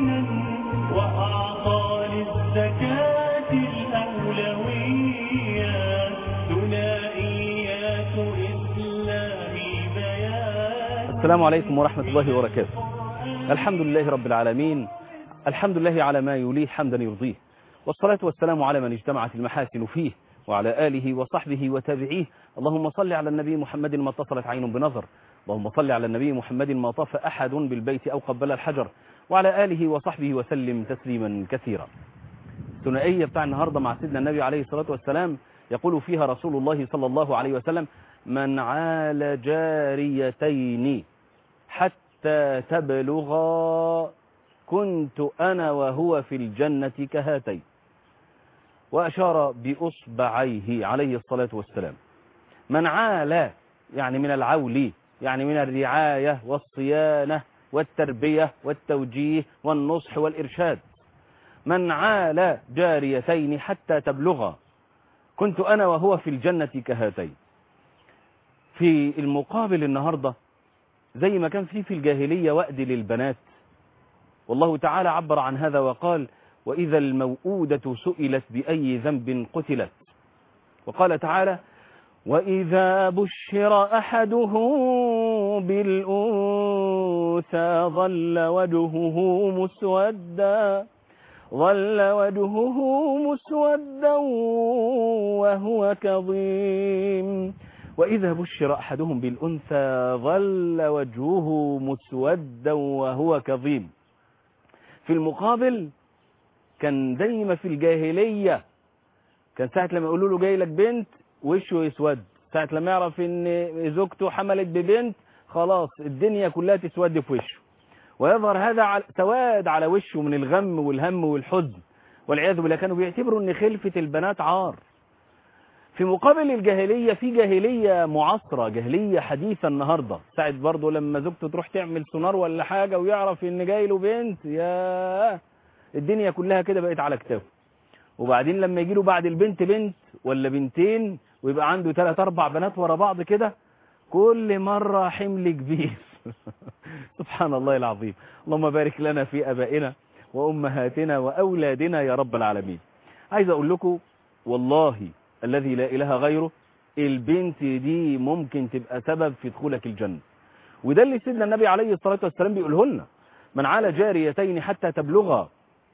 دينا وأعطى للزكاة الأولويات ثنائيات إسلام بيان السلام عليكم ورحمة الله وبركاته الحمد لله رب العالمين الحمد لله على ما يليه حمدا يرضيه والصلاة والسلام على من اجتمعت المحاسن فيه وعلى آله وصحبه وتابعيه اللهم صل على النبي محمد ما اتصلت عين بنظر اللهم صل على النبي محمد ما طاف أحد بالبيت أو قبل الحجر وعلى آله وصحبه وسلم تسليما كثيرا الثنائية بتاع النهاردة مع سيدنا النبي عليه الصلاة والسلام يقول فيها رسول الله صلى الله عليه وسلم من عال جاريتين حتى تبلغا كنت أنا وهو في الجنة كهاتين وأشار بأصبعيه عليه الصلاة والسلام من عال يعني من العول يعني من الرعاية والصيانة والتربية والتوجيه والنصح والإرشاد من عال جاريتين حتى تبلغا كنت أنا وهو في الجنة كهاتين في المقابل النهاردة زي ما كان في في الجاهلية وأد للبنات والله تعالى عبر عن هذا وقال وإذا الموءودة سئلت بأي ذنب قتلت وقال تعالى وإذا بشر أحدهم بالأنثى ظل وجهه مسودا ظل وجهه مسودا وهو كظيم وإذا بشر أحدهم بالأنثى ظل وجهه مسودا وهو كظيم في المقابل كان دايما في الجاهلية كان ساعة لما يقولوا له جاي لك بنت وشه يسود ساعة لما يعرف ان زوجته حملت ببنت خلاص الدنيا كلها تسود في وشه ويظهر هذا على سواد على وشه من الغم والهم والحزن والعياذ بالله كانوا بيعتبروا ان خلفة البنات عار في مقابل الجاهلية في جاهلية معاصرة جاهلية حديثة النهاردة ساعة برضه لما زوجته تروح تعمل سونار ولا حاجة ويعرف ان جاي له بنت يا الدنيا كلها كده بقت على كتافه وبعدين لما يجي له بعد البنت بنت ولا بنتين ويبقى عنده ثلاث اربع بنات ورا بعض كده كل مرة حمل كبير سبحان الله العظيم اللهم بارك لنا في ابائنا وامهاتنا واولادنا يا رب العالمين عايز اقول لكم والله الذي لا اله غيره البنت دي ممكن تبقى سبب في دخولك الجنة وده اللي سيدنا النبي عليه الصلاة والسلام بيقوله لنا من عال جاريتين حتى تبلغا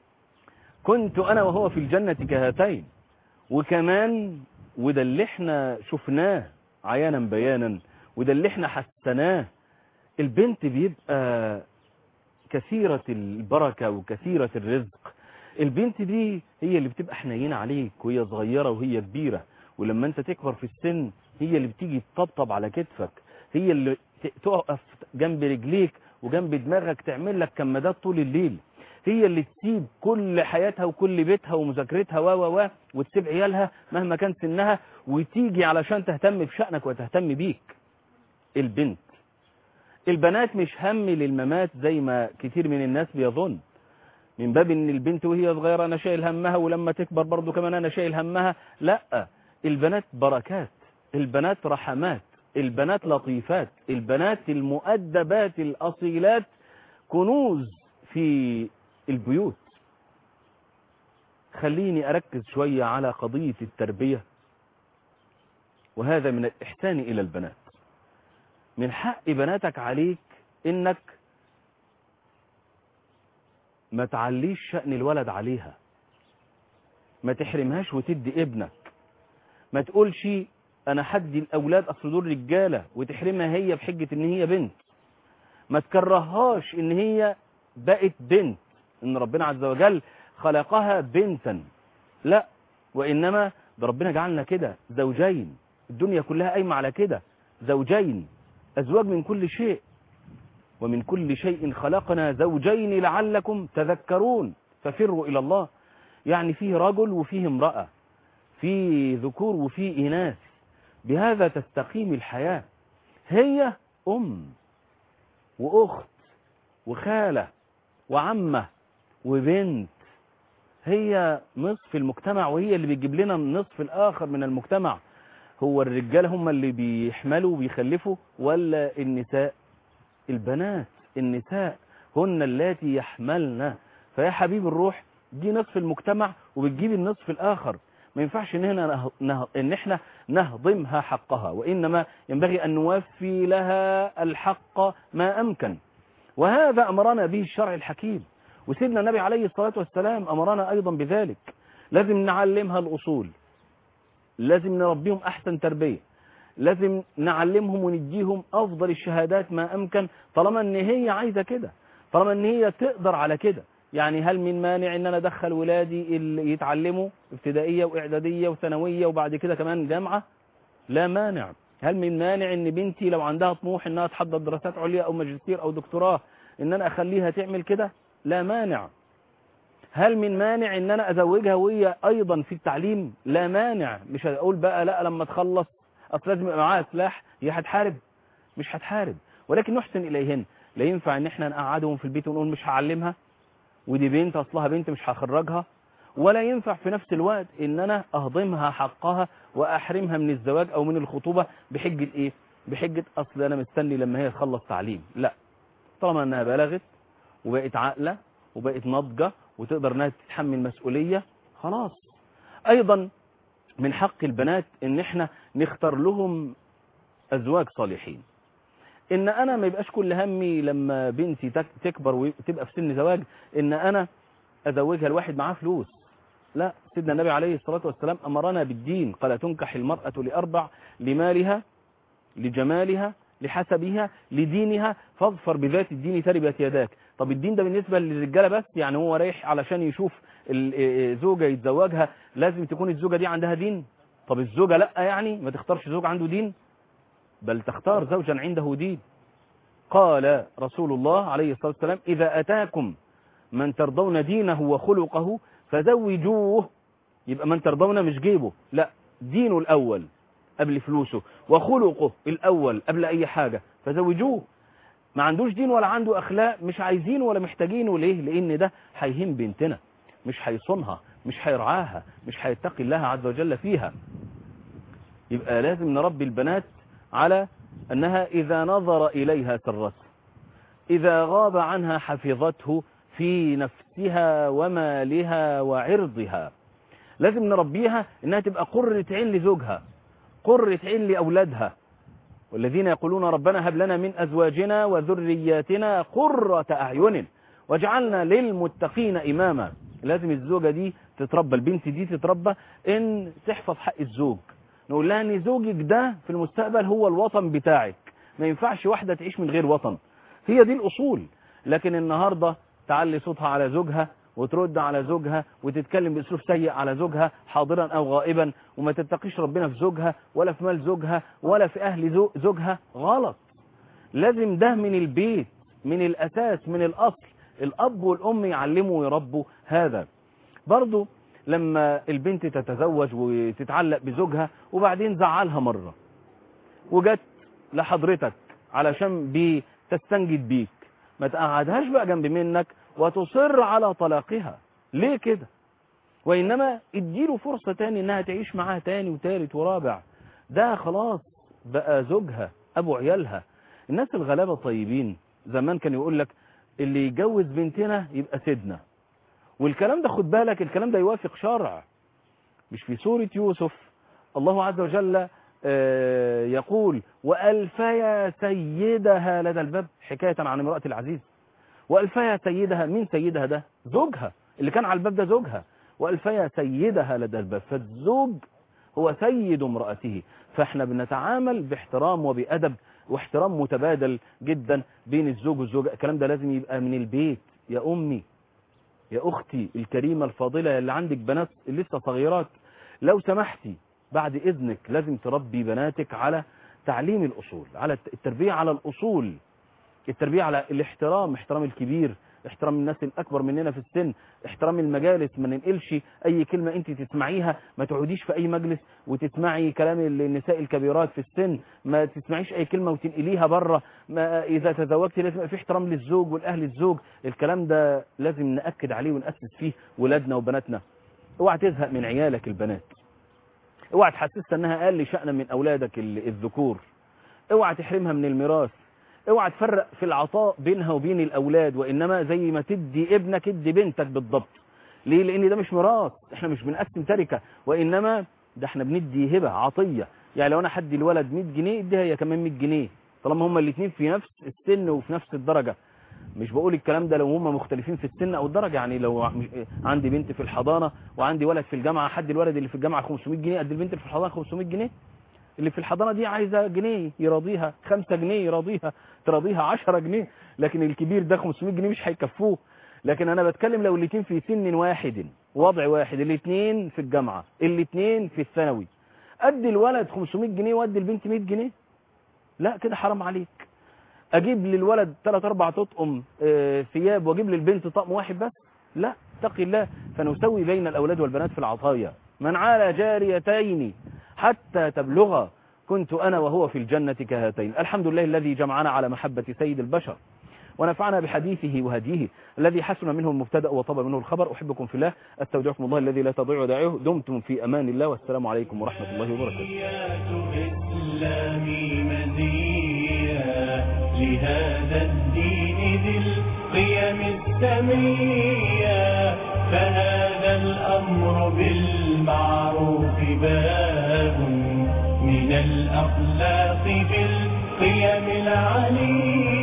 كنت أنا وهو في الجنة كهاتين وكمان وده اللي احنا شفناه عيانا بيانا وده اللي احنا حسناه البنت بيبقى كثيرة البركة وكثيرة الرزق البنت دي هي اللي بتبقى حنينة عليك وهي صغيرة وهي كبيرة ولما انت تكبر في السن هي اللي بتيجي تطبطب على كتفك هي اللي تقف جنب رجليك وجنب دماغك تعمل لك كمادات طول الليل هي اللي تسيب كل حياتها وكل بيتها ومذاكرتها و و و وتسيب عيالها مهما كان سنها وتيجي علشان تهتم بشأنك وتهتم بيك البنت البنات مش هم للممات زي ما كتير من الناس بيظن من باب ان البنت وهي صغيرة انا شايل همها ولما تكبر برضو كمان انا شايل همها لا البنات بركات البنات رحمات البنات لطيفات البنات المؤدبات الأصيلات كنوز في البيوت خليني أركز شوية على قضية التربية وهذا من الإحسان إلى البنات من حق بناتك عليك إنك ما تعليش شأن الولد عليها ما تحرمهاش وتدي ابنك ما تقولش انا حدي الاولاد اصل دول رجاله وتحرمها هي بحجه ان هي بنت ما تكرههاش ان هي بقت بنت ان ربنا عز وجل خلقها بنتا لا وانما ده ربنا جعلنا كده زوجين الدنيا كلها قايمه على كده زوجين ازواج من كل شيء ومن كل شيء خلقنا زوجين لعلكم تذكرون ففروا الى الله يعني فيه رجل وفيه امراه في ذكور وفي إناث بهذا تستقيم الحياة هي أم وأخت وخالة وعمة وبنت هي نصف المجتمع وهي اللي بتجيب لنا النصف الآخر من المجتمع هو الرجال هم اللي بيحملوا وبيخلفوا ولا النساء البنات النساء هن اللاتي يحملن فيا حبيب الروح دي نصف المجتمع وبتجيب النصف الآخر ما ينفعش ان هنا نه... نه... ان احنا نهضمها حقها وانما ينبغي ان نوفي لها الحق ما امكن وهذا امرنا به الشرع الحكيم وسيدنا النبي عليه الصلاة والسلام امرنا ايضا بذلك لازم نعلمها الاصول لازم نربيهم احسن تربية لازم نعلمهم ونديهم افضل الشهادات ما امكن طالما ان هي عايزة كده طالما ان هي تقدر على كده يعني هل من مانع ان انا ادخل ولادي اللي يتعلموا ابتدائيه واعداديه وثانويه وبعد كده كمان جامعه لا مانع هل من مانع ان بنتي لو عندها طموح انها تحضر دراسات عليا او ماجستير او دكتوراه ان انا اخليها تعمل كده لا مانع هل من مانع ان انا ازوجها وهي ايضا في التعليم لا مانع مش هقول بقى لا لما تخلص اصل لازم يبقى معاها سلاح هي هتحارب مش هتحارب ولكن نحسن اليهن لا ينفع ان احنا نقعدهم في البيت ونقول مش هعلمها ودي بنت اصلها بنت مش هخرجها ولا ينفع في نفس الوقت ان انا اهضمها حقها واحرمها من الزواج او من الخطوبة بحجة ايه بحجة اصل انا مستني لما هي تخلص تعليم لا طالما انها بلغت وبقت عاقلة وبقت ناضجة وتقدر انها تتحمل مسؤولية خلاص ايضا من حق البنات ان احنا نختار لهم ازواج صالحين ان انا ما يبقاش كل همي لما بنتي تك- تكبر وتبقى في سن زواج ان انا ازوجها لواحد معاه فلوس لا سيدنا النبي عليه الصلاة والسلام امرنا بالدين قال تنكح المرأة لاربع لمالها لجمالها لحسبها لدينها فاظفر بذات الدين تربت يداك طب الدين ده بالنسبة للرجالة بس يعني هو رايح علشان يشوف ال- إيه زوجة يتزوجها لازم تكون الزوجة دي عندها دين طب الزوجة لا يعني ما تختارش زوج عنده دين بل تختار زوجا عنده دين قال رسول الله عليه الصلاة والسلام إذا أتاكم من ترضون دينه وخلقه فزوجوه يبقى من ترضون مش جيبه لا دينه الأول قبل فلوسه وخلقه الأول قبل أي حاجة فزوجوه ما عندوش دين ولا عنده أخلاق مش عايزينه ولا محتاجينه ليه لأن ده هيهم بنتنا مش هيصونها مش هيرعاها مش هيتقي الله عز وجل فيها يبقى لازم نربي البنات على أنها إذا نظر إليها سرته إذا غاب عنها حفظته في نفسها ومالها وعرضها لازم نربيها إنها تبقى قرة عين لزوجها قرة عين لأولادها والذين يقولون ربنا هب لنا من أزواجنا وذرياتنا قرة أعين واجعلنا للمتقين إماما لازم الزوجة دي تتربى البنت دي تتربى إن تحفظ حق الزوج نقول لها ان زوجك ده في المستقبل هو الوطن بتاعك ما ينفعش واحدة تعيش من غير وطن هي دي الأصول لكن النهاردة تعلي صوتها على زوجها وترد على زوجها وتتكلم بأسلوب سيء على زوجها حاضرا أو غائبا وما تتقيش ربنا في زوجها ولا في مال زوجها ولا في أهل زو- زوجها غلط لازم ده من البيت من الأساس من الأصل الأب والأم يعلموا ويربوا هذا برضو لما البنت تتزوج وتتعلق بزوجها وبعدين زعلها مرة وجت لحضرتك علشان بتستنجد بيك ما تقعدهاش بقى جنب منك وتصر على طلاقها ليه كده وإنما اديله فرصة تاني انها تعيش معاها تاني وتالت ورابع ده خلاص بقى زوجها ابو عيالها الناس الغلابة طيبين زمان كان يقول لك اللي يجوز بنتنا يبقى سيدنا والكلام ده خد بالك الكلام ده يوافق شرع مش في سورة يوسف الله عز وجل آه، يقول وألفيا سيدها لدى الباب حكاية عن امرأة العزيز وألفيا سيدها مين سيدها ده زوجها اللي كان على الباب ده زوجها وألفيا سيدها لدى الباب فالزوج هو سيد امرأته فاحنا بنتعامل باحترام وبأدب واحترام متبادل جدا بين الزوج والزوجة الكلام ده لازم يبقى من البيت يا أمي يا أختي الكريمة الفاضلة اللي عندك بنات لسه صغيرات لو سمحتي بعد إذنك لازم تربي بناتك على تعليم الأصول على التربية على الأصول التربية على الاحترام احترام الكبير احترام الناس الأكبر مننا في السن احترام المجالس ما ننقلش أي كلمة أنت تسمعيها ما تقعديش في أي مجلس وتسمعي كلام النساء الكبيرات في السن ما تسمعيش أي كلمة وتنقليها بره ما إذا تزوجتي لازم يبقى في احترام للزوج والأهل الزوج الكلام ده لازم نأكد عليه ونأسس فيه ولادنا وبناتنا اوعى تزهق من عيالك البنات اوعى تحسسها انها اقل شأنا من اولادك ال- الذكور اوعى تحرمها من الميراث اوعى تفرق في العطاء بينها وبين الاولاد وانما زي ما تدي ابنك ادي بنتك بالضبط ليه لان ده مش ميراث احنا مش بنقسم تركه وانما ده احنا بندي هبه عطيه يعني لو انا حدي الولد 100 جنيه اديها هي كمان 100 جنيه طالما هما الاثنين في نفس السن وفي نفس الدرجه مش بقول الكلام ده لو هما مختلفين في السن او الدرجه يعني لو ع- مش- عندي بنت في الحضانه وعندي ولد في الجامعه حد الولد اللي في الجامعه 500 جنيه قد البنت اللي في الحضانه 500 جنيه اللي في الحضانه دي عايزه جنيه يراضيها 5 جنيه يراضيها تراضيها 10 جنيه لكن الكبير ده 500 جنيه مش هيكفوه لكن انا بتكلم لو الاثنين في سن واحد وضع واحد الاثنين في الجامعه الاثنين في الثانوي ادي الولد 500 جنيه وادي البنت 100 جنيه لا كده حرام عليك اجيب للولد 3 4 تطقم آه، ثياب واجيب للبنت طقم واحد بس لا اتقي الله فنسوي بين الاولاد والبنات في العطايا من عال جاريتين حتى تبلغا كنت انا وهو في الجنه كهاتين الحمد لله الذي جمعنا على محبه سيد البشر ونفعنا بحديثه وهديه الذي حسن منه المبتدا وطاب منه الخبر احبكم في الله استودعكم الله الذي لا تضيع ودائعه دمتم في امان الله والسلام عليكم ورحمه الله وبركاته حياة إسلامي مزية لهذا الدين ذي القيم السمية فهذا الأمر بالمعروف باب من الأخلاق بالقيم العلية